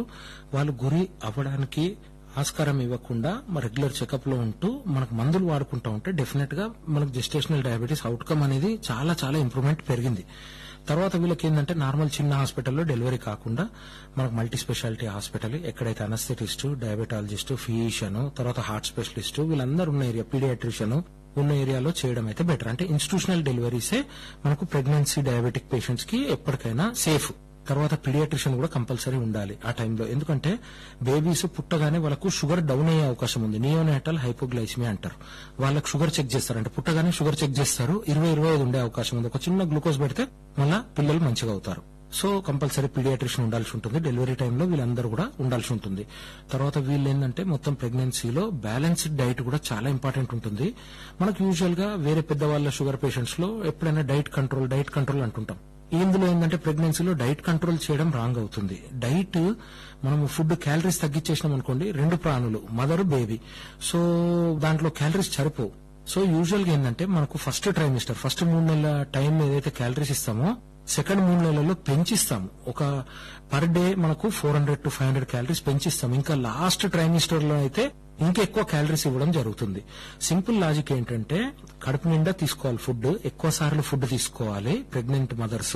వాళ్ళు గురి అవ్వడానికి ఆస్కారం ఇవ్వకుండా మన రెగ్యులర్ చెకప్ లో ఉంటూ మనకు మందులు వాడుకుంటూ ఉంటే డెఫినెట్ గా మనకు జెస్టేషనల్ డయాబెటీస్ అవుట్కమ్ అనేది చాలా చాలా ఇంప్రూవ్మెంట్ పెరిగింది తర్వాత వీళ్ళకి ఏంటంటే నార్మల్ చిన్న హాస్పిటల్లో డెలివరీ కాకుండా మనకు మల్టీ స్పెషాలిటీ హాస్పిటల్ ఎక్కడైతే అనస్థెటిస్ట్ డయాబెటాలజిస్ట్ ఫిజిషియన్ తర్వాత హార్ట్ స్పెషలిస్ట్ వీళ్ళందరూ ఉన్న ఏరియా పీడియాట్రిషియన్ ఉన్న ఏరియాలో చేయడం అయితే బెటర్ అంటే ఇన్స్టిట్యూషనల్ డెలివరీసే మనకు ప్రెగ్నెన్సీ డయాబెటిక్ పేషెంట్స్ కి ఎప్పటికైనా సేఫ్ తర్వాత పీడియాట్రిషియన్ కూడా కంపల్సరీ ఉండాలి ఆ టైంలో ఎందుకంటే బేబీస్ పుట్టగానే వాళ్ళకు షుగర్ డౌన్ అయ్యే అవకాశం ఉంది నియోనేటల్ హైపోగ్లైసిమియా అంటారు వాళ్ళకి షుగర్ చెక్ చేస్తారు అంటే పుట్టగానే షుగర్ చెక్ చేస్తారు ఇరవై ఇరవై ఐదు ఉండే అవకాశం ఉంది ఒక చిన్న గ్లూకోజ్ పెడితే మళ్ళా పిల్లలు మంచిగా అవుతారు సో కంపల్సరీ పీడియాట్రిషియన్ ఉండాల్సి ఉంటుంది డెలివరీ టైంలో వీళ్ళందరూ కూడా ఉండాల్సి ఉంటుంది తర్వాత వీళ్ళు ఏంటంటే మొత్తం ప్రెగ్నెన్సీలో బ్యాలెన్స్డ్ డైట్ కూడా చాలా ఇంపార్టెంట్ ఉంటుంది మనకు యూజువల్ గా వేరే పెద్దవాళ్ళ షుగర్ పేషెంట్స్ లో ఎప్పుడైనా డైట్ కంట్రోల్ డైట్ కంట్రోల్ అంటుంటాం ఇందులో ఏంటంటే ప్రెగ్నెన్సీలో డైట్ కంట్రోల్ చేయడం రాంగ్ అవుతుంది డైట్ మనం ఫుడ్ క్యాలరీస్ తగ్గించేసినాం అనుకోండి రెండు ప్రాణులు మదర్ బేబీ సో దాంట్లో క్యాలరీస్ సరిపోవు సో యూజువల్ గా ఏంటంటే మనకు ఫస్ట్ ట్రైమిస్టర్ ఫస్ట్ మూడు నెలల టైం ఏదైతే క్యాలరీస్ ఇస్తామో సెకండ్ మూడు నెలల్లో పెంచిస్తాము ఒక పర్ డే మనకు four hundred to five hundred calories పెంచిస్తాం ఇంకా లాస్ట్ ట్రైమిస్టర్ లో అయితే ఇంకా ఎక్కువ క్యాలరీస్ ఇవ్వడం జరుగుతుంది సింపుల్ లాజిక్ ఏంటంటే కడుపు నిండా తీసుకోవాలి ఫుడ్ ఎక్కువ సార్లు ఫుడ్ తీసుకోవాలి ప్రెగ్నెంట్ మదర్స్